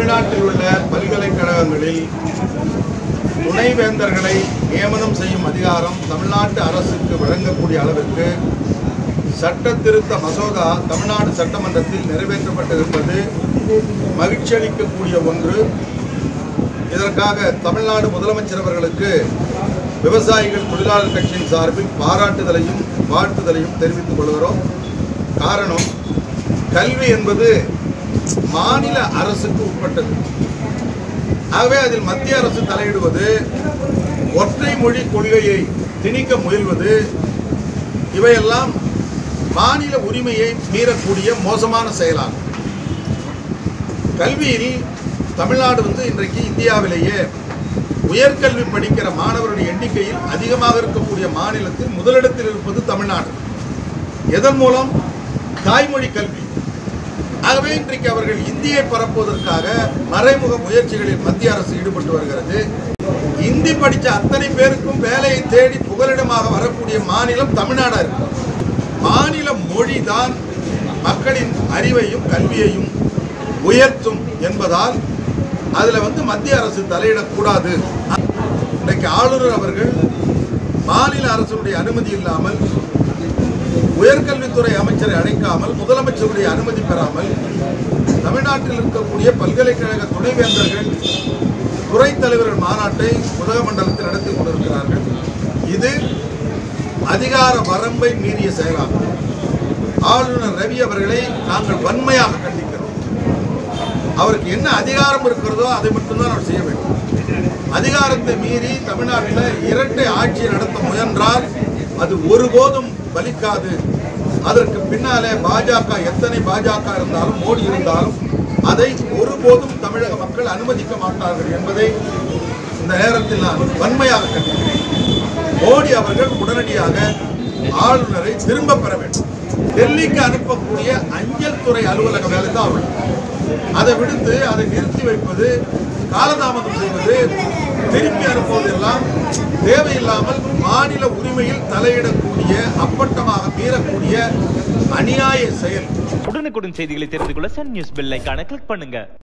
தமிழ்நாட்டில் உள்ள பல்கலைக்கழகங்களில் துணைவேந்தர்களை நியமனம் செய்யும் அதிகாரம் தமிழ்நாட்டு அரசுக்கு வழங்கக்கூடிய அளவிற்கு சட்ட திருத்த மசோதா தமிழ்நாடு சட்டமன்றத்தில் நிறைவேற்றப்பட்டிருப்பது மகிழ்ச்சி அளிக்கக்கூடிய ஒன்று இதற்காக தமிழ்நாடு முதலமைச்சர் அவர்களுக்கு விவசாயிகள் தொழிலாளர் கட்சியின் சார்பில் பாராட்டுதலையும் வாழ்த்துதலையும் தெரிவித்துக் கொள்கிறோம் காரணம் கல்வி என்பது மாநில அரசுக்கு உட்பட்டது ஆகவே அதில் மத்திய அரசு தலையிடுவது ஒற்றை மொழி கொள்கையை திணிக்க முயல்வது இவையெல்லாம் மாநில உரிமையை மீறக்கூடிய மோசமான செயலாகும் கல்வியில் தமிழ்நாடு வந்து இன்றைக்கு இந்தியாவிலேயே உயர்கல்வி படிக்கிற மாணவருடைய எண்ணிக்கையில் அதிகமாக இருக்கக்கூடிய மாநிலத்தில் முதலிடத்தில் இருப்பது தமிழ்நாடு எதன் மூலம் தாய்மொழி கல்வி ஆகவே இன்றைக்கு அவர்கள் இந்தியை பரப்புவதற்காக மறைமுக முயற்சிகளில் மத்திய அரசு ஈடுபட்டு வருகிறது இந்தி படித்த அத்தனை பேருக்கும் வேலையை தேடி புகலிடமாக வரக்கூடிய மாநிலம் தமிழ்நாடா இருக்கு மாநில மொழி தான் மக்களின் அறிவையும் கல்வியையும் உயர்த்தும் என்பதால் அதில் வந்து மத்திய அரசு தலையிடக்கூடாது இன்றைக்கு ஆளுநர் அவர்கள் மாநில அரசுடைய அனுமதி இல்லாமல் உயர்கல்வித்துறை அமைச்சரை அழைக்காமல் முதலமைச்சருடைய அனுமதி பெறாமல் தமிழ்நாட்டில் இருக்கக்கூடிய பல்கலைக்கழக துணைவேந்தர்கள் துறை தலைவர்கள் மாநாட்டை உதகமண்டலத்தில் நடத்தி கொண்டிருக்கிறார்கள் இது அதிகார வரம்பை மீறிய செயலாகும் ஆளுநர் ரவி அவர்களை நாங்கள் வன்மையாக கண்டிக்கிறோம் அவருக்கு என்ன அதிகாரம் இருக்கிறதோ அதை மட்டும்தான் அவர் செய்ய வேண்டும் அதிகாரத்தை மீறி தமிழ்நாட்டில் இரட்டை ஆட்சி நடத்த முயன்றால் அது ஒருபோதும் பலிக்காது அதற்கு பின்னாலே பாஜக எத்தனை பாஜக இருந்தாலும் மோடி இருந்தாலும் அதை ஒருபோதும் தமிழக மக்கள் அனுமதிக்க மாட்டார்கள் என்பதை இந்த நேரத்தில் நான் வன்மையாக கண்டிக்கிறேன் மோடி அவர்கள் உடனடியாக ஆளுநரை திரும்ப பெற வேண்டும் டெல்லிக்கு அனுப்பக்கூடிய அஞ்சல் துறை அலுவலக வேலை தான் அவள் அதை விடுத்து அதை நிறுத்தி வைப்பது காலதாமதம் செய்வது திருப்பி அனுப்புவதெல்லாம் தேவையில்லாமல் மாநில உரிமையில் தலையிடக்கூடிய அப்பட்டமாக மீறக்கூடிய அநியாய செயல் உடனுக்குடன் செய்திகளை தெரிந்து கொள்ள சன் நியூஸ் பெல் ஐகானை கிளிக் பண்ணுங்க